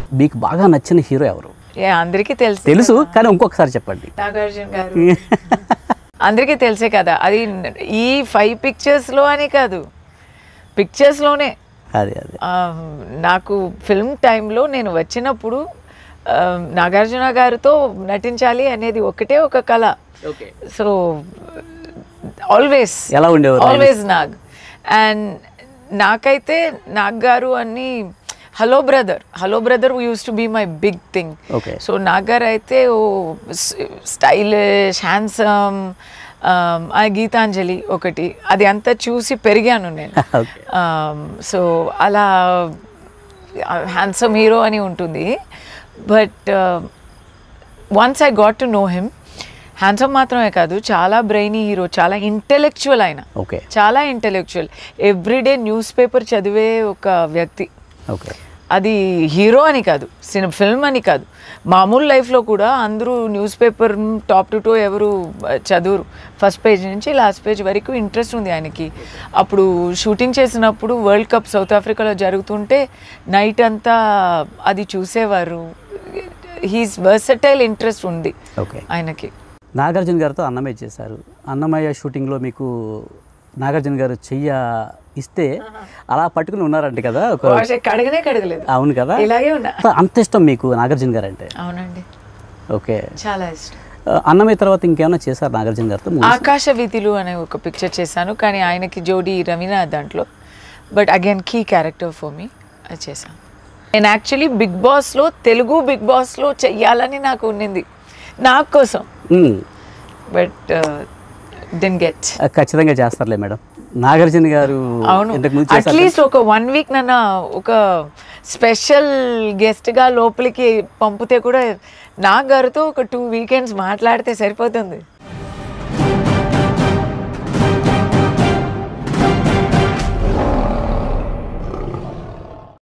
మీకు బాగా నచ్చిన హీరో ఎవరు ఏ అందరికీ తెలుసు తెలుసు కానీ ఇంకొకసారి చెప్పండి నాగార్జున గారు అందరికీ తెలిసే కదా అది ఈ ఫైవ్ పిక్చర్స్లో అని కాదు పిక్చర్స్లోనే అదే అదే నాకు ఫిల్మ్ టైంలో నేను వచ్చినప్పుడు ఆ, నాగార్జున గారితో నటించాలి అనేది ఒకటే ఒక కళ ఓకే సో ఆల్వేస్ ఎలా ఉండేవారు ఆయన? ఆల్వేస్ నాగ్ అండ్ నాకైతే నాగ్ గారు అన్ని hello brother hello brother used to be my big thing okay so Nag గారు అయితే ఓ స్టైలిష్ హ్యాండ్సమ్ ఆ గీతాంజలి ఒకటి అది అంతా చూసి పెరిగాను నేను ఓకే సో అలా హ్యాండ్సమ్ హీరో అని ఉంటుంది but once I got to know him handsome మాత్రమే కాదు చాలా బ్రెయినీ హీరో చాలా ఇంటెలెక్చువల్ ఆయన ఓకే చాలా ఇంటెలెక్చువల్ ఎవ్రీడే న్యూస్ పేపర్ చదివే ఒక వ్యక్తి ఓకే అది హీరో అని కాదు సినిమా ఫిల్మ్ అని కాదు మామూలు లైఫ్లో కూడా అందరూ news paper top to toe ఎవరు ఆ, చదువురు ఫస్ట్ పేజ్ నుంచి లాస్ట్ పేజ్ వరకు ఇంట్రెస్ట్ ఉంది ఆయనకి అప్పుడు షూటింగ్ చేసినప్పుడు వరల్డ్ కప్ సౌత్ ఆఫ్రికాలో జరుగుతుంటే నైట్ అంతా అది చూసేవారు హీస్ వర్సటైల్ ఇంట్రెస్ట్ ఉంది ఓకే ఆయనకి నాగార్జున గారితో అన్నమయ్య చేశారు అన్నమయ్య షూటింగ్లో మీకు నాగార్జున గారు చెయ్య ఇస్తే అలా పట్టుకుని ఉన్నారంట కదా ఒక వాష్ కడగనే కడగలేదు అవును కదా ఇలాగే ఉన్నా సో అంత ఇష్టం మీకు నాగార్జున గారు అంటే అవునండి ఓకే చాలా ఇష్టం ఆ, అన్నమయ్య తర్వాత ఇంకేమైనా చేశారు నాగార్జున గారితో movies? ఆకాశ వీధిలు అనే ఒక పిక్చర్ చేశాను కానీ ఆయనకి జోడి రవీనా దాంట్లో but again key character for me అది చేశాను నేను యాక్చువల్లీ బిగ్ బాస్లో తెలుగు బిగ్ బాస్లో చెయ్యాలని నాకు ఉన్నింది నా కోసం మ్మ్. బట్ దెన్ గెట్ ఆ, ఖచ్చితంగా చేస్తారులే మేడం నాగార్జున గారు అవును ఇంతకు ముందు చేశారు అట్లీస్ట్ ఒక వన్ వీక్ నన్న ఒక స్పెషల్ గెస్ట్గా లోపలికి పంపితే కూడా నా గారితో ఒక టూ వీకెండ్స్ మాట్లాడితే సరిపోతుంది